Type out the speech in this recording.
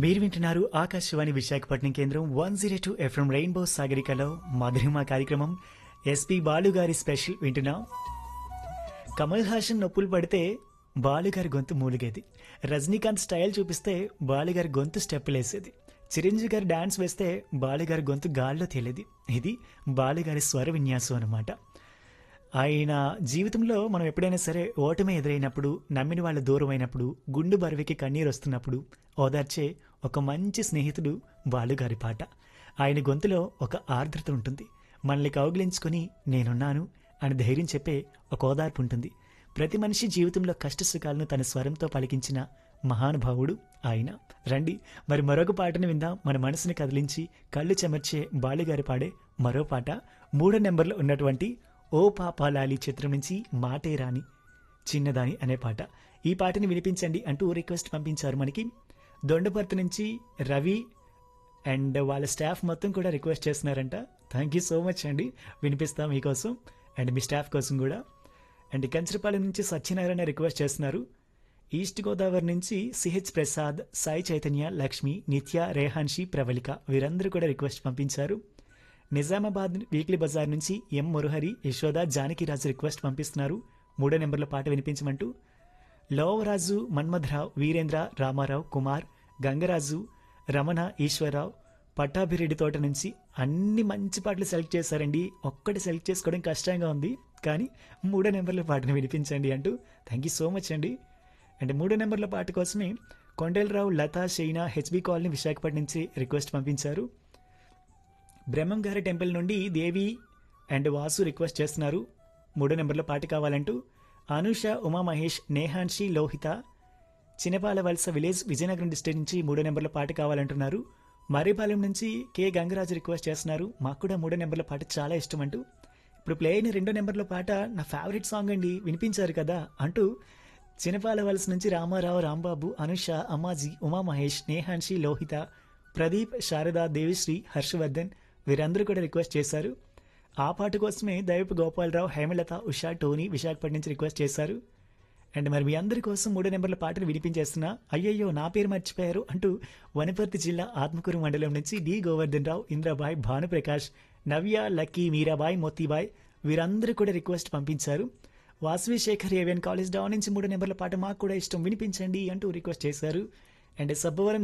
మీరు వింటున్నారు ఆకాశవాణి విశాఖపట్నం కేంద్రం one zero two FM rainbow సాగరికలో మధురిమ కార్యక్రమం ఎస్పి బాలు గారి స్పెషల్ వింటున్నాం కమల్ హాసన్ నొప్పులు పడితే బాలుగారి గొంతు మూలిగేది రజనీకాంత్ స్టైల్ చూపిస్తే బాలుగారి గొంతు స్టెప్పులేసేది చిరంజీవి గారి డాన్స్ వేస్తే బాలుగారి గొంతు గాల్లో తేలేది ఇది బాలుగారి స్వర విన్యాసం అన్నమాట ఆయన జీవితంలో మనం ఎప్పుడైనా సరే ఓటమి ఎదురైనప్పుడు నమ్మిన వాళ్ళు దూరం అయినప్పుడు గుండు బరువుకి కన్నీరు వస్తున్నప్పుడు ఓదార్చే ఒక మంచి స్నేహితుడు బాలుగారి పాట ఆయన గొంతులో ఒక ఆర్ద్రత ఉంటుంది మనల్ని కౌగిలించుకొని నేనున్నాను అని ధైర్యం చెప్పే ఒక ఓదార్పు ఉంటుంది ప్రతి మనిషి జీవితంలో కష్ట సుఖాలను తన స్వరంతో పలికించిన మహానుభావుడు ఆయన రండి మరి మరొక పాటను విందాం మన మనసుని కదిలించి కళ్ళు చెమర్చే బాలుగారి పాడే మరో పాట మూడో నెంబర్లో ఉన్నటువంటి ఓ పాపాలాలి చిత్రం నుంచి మాటే రాని చిన్నదాని అనే పాట ఈ పాటని వినిపించండి అంటూ రిక్వెస్ట్ పంపించారు మనకి దొండపర్తి నుంచి రవి అండ్ వాళ్ళ స్టాఫ్ మొత్తం కూడా రిక్వెస్ట్ చేస్తున్నారంట థ్యాంక్ యూ సో మచ్ అండి వినిపిస్తాం మీకోసం అండ్ మీ స్టాఫ్ కోసం కూడా అండ్ కంచరపాలెం నుంచి సత్యనారాయణ రిక్వెస్ట్ చేస్తున్నారు ఈస్ట్ గోదావరి నుంచి సిహెచ్ ప్రసాద్ సాయి చైతన్య లక్ష్మి నిత్య రేహాన్షి ప్రవళిక వీరందరూ కూడా రిక్వెస్ట్ పంపించారు నిజామాబాద్ వీక్లీ బజార్ నుంచి ఎం మురహరి యశోద జానకిరాజు రిక్వెస్ట్ పంపిస్తున్నారు మూడో నెంబర్లో పాట వినిపించమంటూ లోవరాజు మన్మథరావు వీరేంద్ర రామారావు కుమార్ గంగరాజు రమణ ఈశ్వరరావు పట్టాభిరెడ్డి తోట నుంచి అన్ని మంచి పాటలు సెలెక్ట్ చేశారండి ఒక్కటి సెలెక్ట్ చేసుకోవడం కష్టంగా ఉంది కానీ మూడో నెంబర్లో పాటను వినిపించండి అంటూ థ్యాంక్ యూ సో మచ్ అండి అంటే మూడో నెంబర్ల పాట కోసమే కొండలరావు లతా షైనా హెచ్బి కాలనీ విశాఖపట్నం నుంచి రిక్వెస్ట్ పంపించారు బ్రహ్మం గారి టెంపుల్ నుండి దేవి అండ్ వాసు రిక్వెస్ట్ చేస్తున్నారు మూడో నెంబర్లో పాట కావాలంటూ అనుష ఉమా మహేష్ నేహాన్షి లోహిత చిన్నపాల వలస విలేజ్ విజయనగరం డిస్ట్రిక్ట్ నుంచి మూడో నెంబర్లో పాట కావాలంటున్నారు మర్రిపాలెం నుంచి కే గంగరాజు రిక్వెస్ట్ చేస్తున్నారు మాకు కూడా మూడో నెంబర్ల పాట చాలా ఇష్టం అంటూ ఇప్పుడు ప్లే అయిన రెండో నెంబర్లో పాట నా ఫేవరెట్ సాంగ్ అండి వినిపించారు కదా అంటూ చిన్నపాల వలస నుంచి రామారావు రాంబాబు అనుష అమ్మాజీ ఉమా మహేష్ నేహాన్షి లోహిత ప్రదీప్ శారద దేవిశ్రీ హర్షవర్ధన్ వీరందరూ కూడా రిక్వెస్ట్ చేశారు ఆ పాట కోసమే దైవపు గోపాలరావు హేమలత ఉషా టోనీ విశాఖపట్నం నుంచి రిక్వెస్ట్ చేశారు అండ్ మరి మీ అందరి కోసం మూడో నెంబర్ల పాటలు వినిపించేస్తున్నా అయ్యయ్యో నా పేరు మర్చిపోయారు అంటూ వనపర్తి జిల్లా ఆత్మకూరు మండలం నుంచి డి గోవర్ధన్ రావు ఇంద్రబాయ్ భానుప్రకాష్ నవ్య లక్కీ మీరాబాయ్ మోతీబాయ్ వీరందరూ కూడా రిక్వెస్ట్ పంపించారు Vasavi Sekhar Avian college down నుంచి మూడో నెంబర్ల పాట మాకు కూడా ఇష్టం వినిపించండి అంటూ రిక్వెస్ట్ చేశారు అండ్ సబ్బవరం